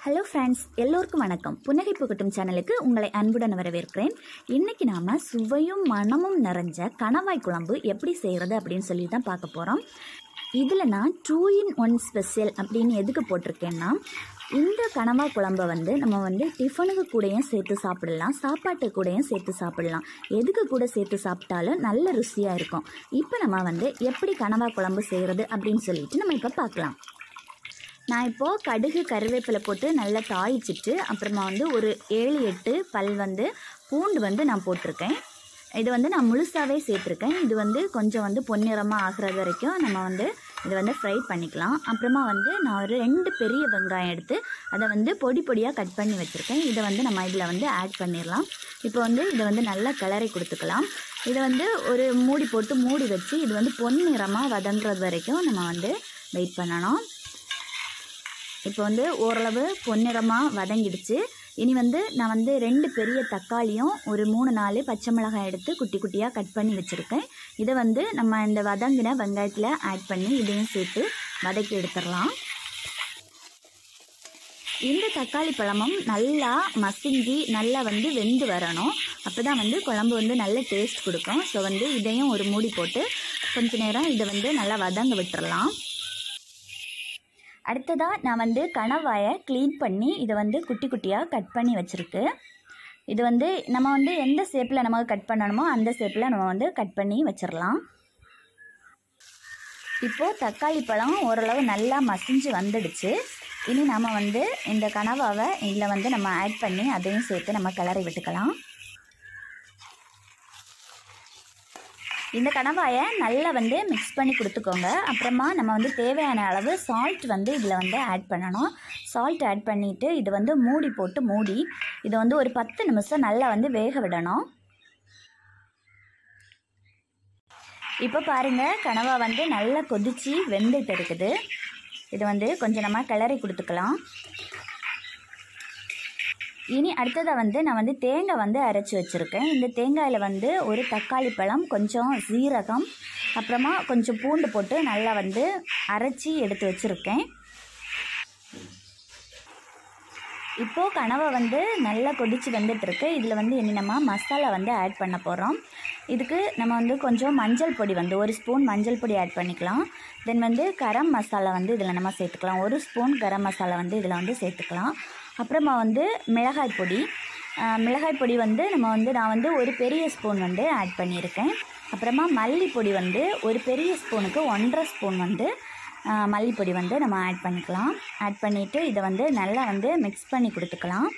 hello friends எல்லோருக்கும் வணக்கம் புன்னகை புகட்டும் சேனலுக்கு உங்களை அன்புடன் வரவேற்கிறேன் இன்னைக்கு நாம சுவையும் மனமும் நிறைஞ்ச கணவாய் குழம்பு எப்படி செய்கிறது அப்படின்னு சொல்லி தான் பார்க்க போகிறோம் இதில் நான் டூ இன் ஒன் ஸ்பெஷல் அப்படின்னு எதுக்கு போட்டிருக்கேன்னா இந்த கணவாய் குழம்பை வந்து நம்ம வந்து டிஃபனுக்கு கூடயும் சேர்த்து சாப்பிடலாம் சாப்பாட்டு கூடயும் சேர்த்து சாப்பிடலாம் எதுக்கு கூட சேர்த்து சாப்பிட்டாலும் நல்ல ருசியாக இருக்கும் இப்போ நம்ம வந்து எப்படி கணவாய் குழம்பு செய்கிறது அப்படின்னு சொல்லிட்டு நம்ம இப்போ பார்க்கலாம் நான் இப்போது கடுகு கருவேப்பிலை போட்டு நல்லா தாளிச்சிட்டு அப்புறமா வந்து ஒரு ஏழு எட்டு பல் வந்து பூண்டு வந்து நான் போட்டிருக்கேன் இது வந்து நான் முழுசாகவே சேர்த்துருக்கேன் இது வந்து கொஞ்சம் வந்து பொன்னிறமாக ஆகிறது வரைக்கும் நம்ம வந்து இதை வந்து ஃப்ரை பண்ணிக்கலாம் அப்புறமா வந்து நான் ஒரு ரெண்டு பெரிய வெங்காயம் எடுத்து அதை வந்து பொடி பொடியாக கட் பண்ணி வச்சுருக்கேன் இதை வந்து நம்ம இதில் வந்து ஆட் பண்ணிடலாம் இப்போ வந்து இதை வந்து நல்லா கிளறி கொடுத்துக்கலாம் இதை வந்து ஒரு மூடி போட்டு மூடி வச்சு இது வந்து பொன்னிறமாக வதங்குறது வரைக்கும் நம்ம வந்து வெயிட் பண்ணணும் இப்போ வந்து ஓரளவு பொன்னிறமாக வதங்கிடுச்சு இனி வந்து நான் வந்து ரெண்டு பெரிய தக்காளியும் ஒரு மூணு நாலு பச்சை மிளகாய் எடுத்து குட்டி குட்டியாக கட் பண்ணி வச்சுருக்கேன் இதை வந்து நம்ம இந்த வதங்கின வெங்காயத்தில் ஆட் பண்ணி இதையும் சேர்த்து வதக்கி எடுத்துடலாம் இந்த தக்காளி பழமும் நல்லா மசிஞ்சி நல்லா வந்து வெந்து வரணும் அப்போ தான் வந்து குழம்பு வந்து நல்ல டேஸ்ட் கொடுக்கும் ஸோ வந்து இதையும் ஒரு மூடி போட்டு கொஞ்ச நேரம் இதை வந்து நல்லா வதங்க விட்டுறலாம் அடுத்ததாக நான் வந்து கணவாயை க்ளீன் பண்ணி இதை வந்து குட்டி குட்டியாக கட் பண்ணி வச்சுருக்கு இது வந்து நம்ம வந்து எந்த ஷேப்பில் நமக்கு கட் பண்ணணுமோ அந்த ஷேப்பில் நம்ம வந்து கட் பண்ணி வச்சிடலாம் இப்போது தக்காளி பழம் ஓரளவு நல்லா மசிஞ்சு வந்துடுச்சு இனி நம்ம வந்து இந்த கனவாவை இதில் வந்து நம்ம ஆட் பண்ணி அதையும் சேர்த்து நம்ம கிளறி விட்டுக்கலாம் இந்த கணவாயை நல்லா வந்து மிக்ஸ் பண்ணி கொடுத்துக்கோங்க அப்புறமா நம்ம வந்து தேவையான அளவு சால்ட் வந்து இதில் வந்து ஆட் பண்ணணும் சால்ட் ஆட் பண்ணிவிட்டு இது வந்து மூடி போட்டு மூடி இதை வந்து ஒரு பத்து நிமிஷம் நல்லா வந்து வேக விடணும் இப்போ பாருங்கள் கனவா வந்து நல்லா கொதித்து வெந்துட்டு இருக்குது இது வந்து கொஞ்சம் நம்ம கிளறி கொடுத்துக்கலாம் இனி அடுத்ததாக வந்து நான் வந்து தேங்காய் வந்து அரைச்சி வச்சுருக்கேன் இந்த தேங்காயில் வந்து ஒரு தக்காளி பழம் கொஞ்சம் சீரகம் அப்புறமா கொஞ்சம் பூண்டு போட்டு நல்லா வந்து அரைச்சி எடுத்து வச்சுருக்கேன் இப்போது கனவை வந்து நல்லா கொதித்து வந்துட்டுருக்கு இதில் வந்து இனி நம்ம மசாலா வந்து ஆட் பண்ண போகிறோம் இதுக்கு நம்ம வந்து கொஞ்சம் மஞ்சள் பொடி வந்து ஒரு ஸ்பூன் மஞ்சள் பொடி ஆட் பண்ணிக்கலாம் தென் வந்து கரம் மசாலா வந்து இதில் நம்ம சேர்த்துக்கலாம் ஒரு ஸ்பூன் கரம் மசாலா வந்து இதில் வந்து சேர்த்துக்கலாம் அப்புறமா வந்து மிளகாய் பொடி மிளகாய் பொடி வந்து நம்ம வந்து நான் வந்து ஒரு பெரிய ஸ்பூன் வந்து ஆட் பண்ணியிருக்கேன் அப்புறமா மல்லிப்பொடி வந்து ஒரு பெரிய ஸ்பூனுக்கு ஒன்றரை ஸ்பூன் வந்து மல்லிப்பொடி வந்து நம்ம ஆட் பண்ணிக்கலாம் ஆட் பண்ணிவிட்டு இதை வந்து நல்லா வந்து மிக்ஸ் பண்ணி கொடுத்துக்கலாம்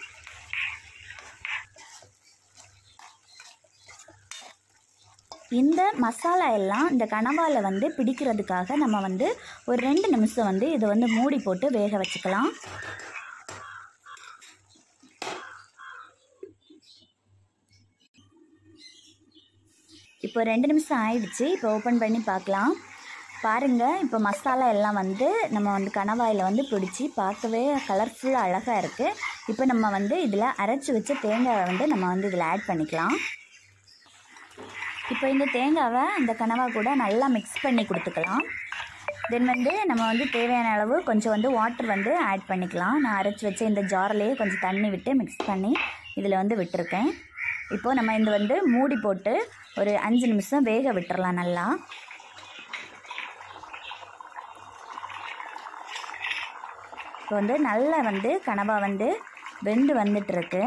இந்த மசாலா எல்லாம் இந்த கனவாவில் வந்து பிடிக்கிறதுக்காக நம்ம வந்து ஒரு ரெண்டு நிமிஷம் வந்து இதை வந்து மூடி போட்டு வேக வச்சுக்கலாம் இப்போ ரெண்டு நிமிஷம் ஆயிடுச்சு இப்போ ஓப்பன் பண்ணி பார்க்கலாம் பாருங்கள் இப்போ மசாலா எல்லாம் வந்து நம்ம வந்து கணவாயில் வந்து பிடிச்சி பார்க்கவே கலர்ஃபுல்லாக அழகாக இருக்குது இப்போ நம்ம வந்து இதில் அரைச்சி வச்ச தேங்காயை வந்து நம்ம வந்து இதில் ஆட் பண்ணிக்கலாம் இப்போ இந்த தேங்காவை இந்த கனவா கூட நல்லா மிக்ஸ் பண்ணி கொடுத்துக்கலாம் தென் வந்து நம்ம வந்து தேவையான அளவு கொஞ்சம் வந்து வாட்டர் வந்து ஆட் பண்ணிக்கலாம் நான் அரைச்சி வச்ச இந்த ஜார்லேயே கொஞ்சம் தண்ணி விட்டு மிக்ஸ் பண்ணி இதில் வந்து விட்டுருக்கேன் இப்போது நம்ம இந்த வந்து மூடி போட்டு ஒரு அஞ்சு நிமிஷம் வேக விட்டுறலாம் நல்லா இப்போ வந்து நல்லா வந்து கனவா வந்து வெந்து வந்துட்டுருக்கு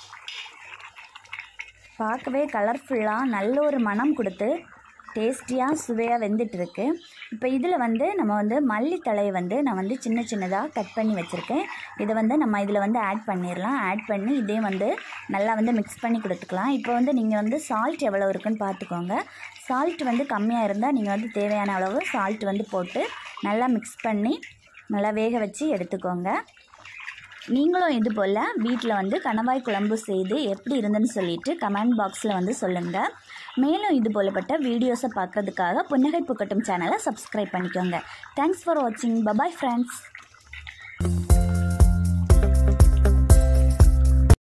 பார்க்கவே கலர்ஃபுல்லாக நல்ல ஒரு மனம் கொடுத்து டேஸ்டியாக சுவையாக வெந்துட்டுருக்கு இப்போ இதில் வந்து நம்ம வந்து மல்லித்தலையை வந்து நான் வந்து சின்ன சின்னதாக கட் பண்ணி வச்சுருக்கேன் இதை வந்து நம்ம இதில் வந்து ஆட் பண்ணிடலாம் ஆட் பண்ணி இதே வந்து நல்லா வந்து மிக்ஸ் பண்ணி கொடுத்துக்கலாம் இப்போ வந்து நீங்கள் வந்து சால்ட் எவ்வளோ இருக்குன்னு பார்த்துக்கோங்க சால்ட் வந்து கம்மியாக இருந்தால் நீங்கள் வந்து தேவையான அளவு சால்ட் வந்து போட்டு நல்லா மிக்ஸ் பண்ணி நல்லா வேக வச்சு எடுத்துக்கோங்க நீங்களும் இது போல் வீட்டில் வந்து கணவாய் குழம்பு செய்து எப்படி இருந்துன்னு சொல்லிட்டு கமெண்ட் பாக்ஸில் வந்து சொல்லுங்கள் மேலும் இது போலப்பட்ட வீடியோஸை பார்க்கறதுக்காக புன்னகை புக்கட்டும் சேனலை சப்ஸ்கிரைப் பண்ணிக்கோங்க தேங்க்ஸ் ஃபார் வாட்சிங் பபாய் ஃப்ரெண்ட்ஸ்